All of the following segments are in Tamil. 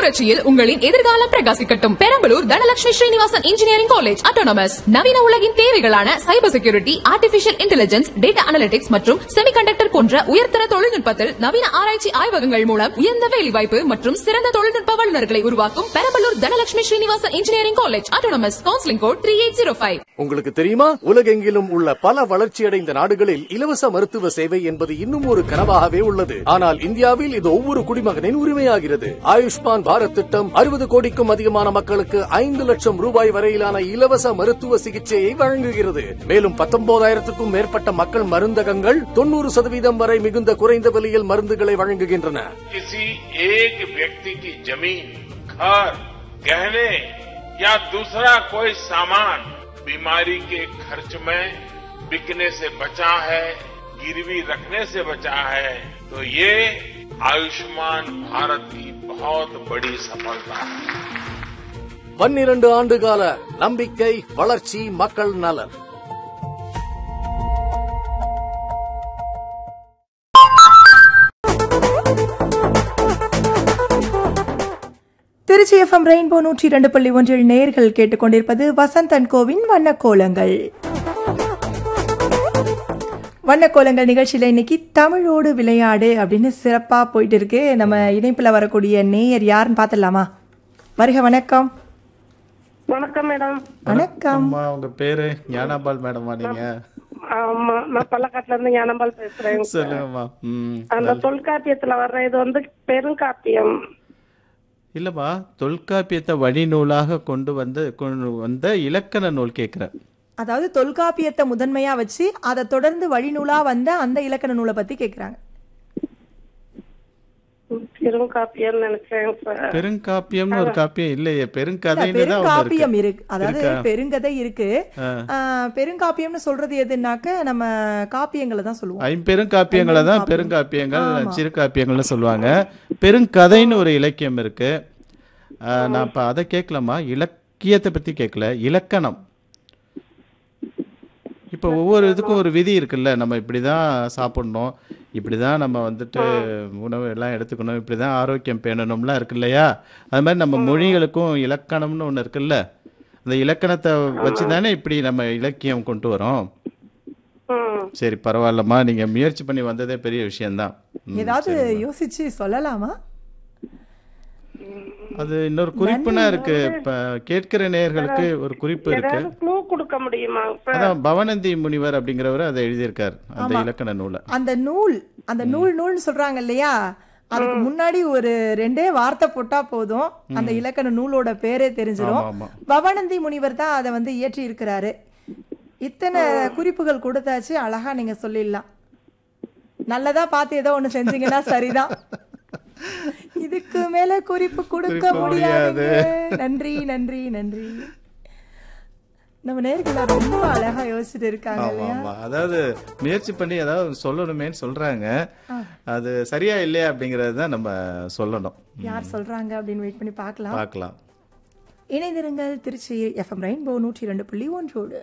புரட்சியில் உங்களின் எதிர்காலம் பிரகாசிக்கட்டும் Perambalur Dhanalakshmi Srinivasan engineering college autonomous நவீன உலகின் தேவைகளான cyber security artificial intelligence data analytics மற்றும் செமிகண்டக்டர் போன்ற உயர்தர தொழில்நுட்பத்தில் நவீன ஆராய்ச்சி ஆய்வகங்கள் மூலம் உயர்ந்த வேலைவாய்ப்பு மற்றும் சிறந்த தொழில்நுட்ப வல்லுநர்களை உருவாக்கும் Perambalur Dhanalakshmi Srinivasan engineering college autonomous counselling code three eight zero five உங்களுக்கு தெரியுமா உலகெங்கிலும் உள்ள பல வளர்ச்சியடைந்த நாடுகளில் இலவச மருத்துவ சேவை என்பது இன்னும் ஒரு கனவாகவே உள்ளது ஆனால் இந்தியாவில் இது ஒவ்வொரு குடிமகனின் உரிமையாகிறது ஆயுஷ்மான் பாரத் திட்டம் அறுபது கோடிக்கும் அதிகமான மக்களுக்கு ஐந்து லட்சம் ரூபாய் வரையிலான இலவச மருத்துவ சிகிச்சையை வழங்குகிறது மேலும் பத்தொன்பதாயிரத்துக்கும் மேற்பட்ட மக்கள் மருந்தகங்கள் தொண்ணூறு சதவீதம் வரை மிகுந்த குறைந்த விலையில் மருந்துகளை வழங்குகின்றன किसी एक व्यक्ति की जमीन घर गहने या दूसरा कोई सामान बीमारी के खर्च में बिकने से बचा है गिरवी रखने से बचा है तो ये आयुष्मान भारत की बहुत बड़ी सफलता है பன்னிரண்டு ஆண்டுகால நம்பிக்கை வளர்ச்சி மக்கள் நலன் திருச்சி எஃப்எம் ரெயின்போ நூற்றி இரண்டு புள்ளி ஒன்றில் நேர்கள் கேட்டுக்கொண்டிருப்பது வசந்தன் கோவின் வண்ணக்கோலங்கள் வண்ணக்கோலங்கள் நிகழ்ச்சியில் இன்னைக்கு தமிழோடு விளையாடு அப்படின்னு சிறப்பாக போயிட்டு இருக்கு நம்ம இணைப்பில் வரக்கூடிய நேயர் யாருன்னு பார்த்துடலாமா வருக வணக்கம் வணக்கம் மேடம் வணக்கம் அம்மா உங்க பேரு ஞானாபால் மேடமா நீங்க ஆமா நான் பல்லக்காட்டுல இருந்து ஞானம்பால் பேசுறேன் சொல்லுங்கம்மா ம் அந்த தொல்காப்பியத்துல வர்ற இது வந்து பெருங்காப்பியம் இல்லம்மா தொல்காப்பியத்தை வழிநூலாக கொண்டு வந்து கொண்டு வந்த இலக்கண நூல் கேட்கிறேன் அதாவது தொல்காப்பியத்தை முதன்மையா வச்சு அதை தொடர்ந்து வழிநூலா வந்த அந்த இலக்கண நூலை பத்தி கேக்குறாங்க பெருங்காப்பியம் நினைச்சேன் சார் பெருங்காப்பியம்னு ஒரு காப்பியம் இல்லையே பெருங்கதைன்னு தான் ஒண்ணு பெருங்காப்பியம் இருக்கு இருக்கு அதாவது இருக்கா? பெருங்கதை இருக்கு ஆஹ், பெருங்காப்பியம்னு சொல்றது எதுனாக்க நம்ம காப்பியங்களை தான் சொல்லுவோம் ஐம்பெருங்காப்பியங்களை தான் பெருங்காப்பியங்கள் சிறுகாப்பியங்கள்னு சொல்லுவாங்க பெருங்கதைன்னு ஒரு இலக்கியம் இருக்கு ஆ, நான் இப்போ அதை கேட்கலாமா இலக்கியத்தை பத்தி கேட்கல இலக்கணம் இப்போ ஒவ்வொரு இதுக்கும் ஒரு விதி இருக்குல்ல நம்ம இப்படி தான் சாப்பிடணும் இப்படி தான் நம்ம வந்துட்டு உணவு எல்லாம் எடுத்துக்கணும் இப்படி தான் ஆரோக்கியம் பேணணும்லாம் இருக்கு இல்லையா அது மாதிரி நம்ம மொழிகளுக்கும் இலக்கணம்னு ஒன்று இருக்குல்ல அந்த இலக்கணத்தை வச்சு தானே இப்படி நம்ம இலக்கியம் கொண்டு வரோம் ம். சரி பரவாயில்லம்மா நீங்க முயற்சி பண்ணி வந்ததே பெரிய விஷயம்தான் ம், ஏதாவது சரிம்மா. யோசிச்சு சொல்லலாமா அது இன்னொரு குறிப்புனா இருக்கு இப்ப கேட்கிற நேயர்களுக்கு ஒரு குறிப்பு இருக்கு ஏதாவது க்ளூ கொடுக்க முடியுமா சார் அதான் பவனந்தி முனிவர் அப்படிங்கிறவர் அதை எழுதியிருக்கார் அந்த இலக்கண நூலை அந்த நூல் அந்த நூல் நூல்னு சொல்றாங்க இல்லையா அதுக்கு முன்னாடி ஒரு ரெண்டே வார்த்தை போட்டா போதும் அந்த இலக்கண நூலோட பேரே தெரிஞ்சிடும் ஆமா, ஆமா. பவானந்தி முனிவர் தான் அதை வந்து இயற்றி இருக்கிறாரு இத்தனை குறிப்புகள் கொடுத்தாச்சு அழகா நீங்க சொல்லிடலாம் நல்லதா பார்த்து ஏதோ ஒண்ணு செஞ்சீங்கன்னா சரிதான் இதுக்கு மேல குறிப்பு கொடுக்க கொடுக்க முடியாது நன்றி நன்றி நன்றி நம்ம நேர்கள ரொம்ப அழகா யோசிச்சுட்டு இருக்காங்க ஆமா இல்லையா ஆமா அதாவது முயற்சி பண்ணி ஏதாவது சொல்லணுமேன்னு சொல்றாங்க அது சரியா இல்லையா அப்படிங்கறது தான் நம்ம சொல்லணும் யார் சொல்றாங்க அப்படின்னு வெயிட் பண்ணி பார்க்கலாம் பார்க்கலாம் இணைந்திருங்கள் திருச்சி எஃப்எம் ரெயின்போ நூற்றி ரெண்டு புள்ளி ஒன்றோடு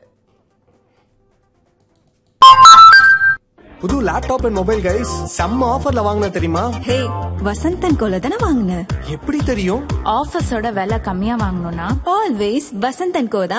புது லேப்டாப் அண்ட் மொபைல் கைஸ் செம்ம ஆஃபர்ல வாங்கின தெரியுமா ஹே வசந்தன் கோல தானே வாங்கின எப்படி தெரியும் ஆஃபீஸோட விலை கம்மியா வாங்கணும்னா ஆல்வேஸ் வசந்தன் கோ தான்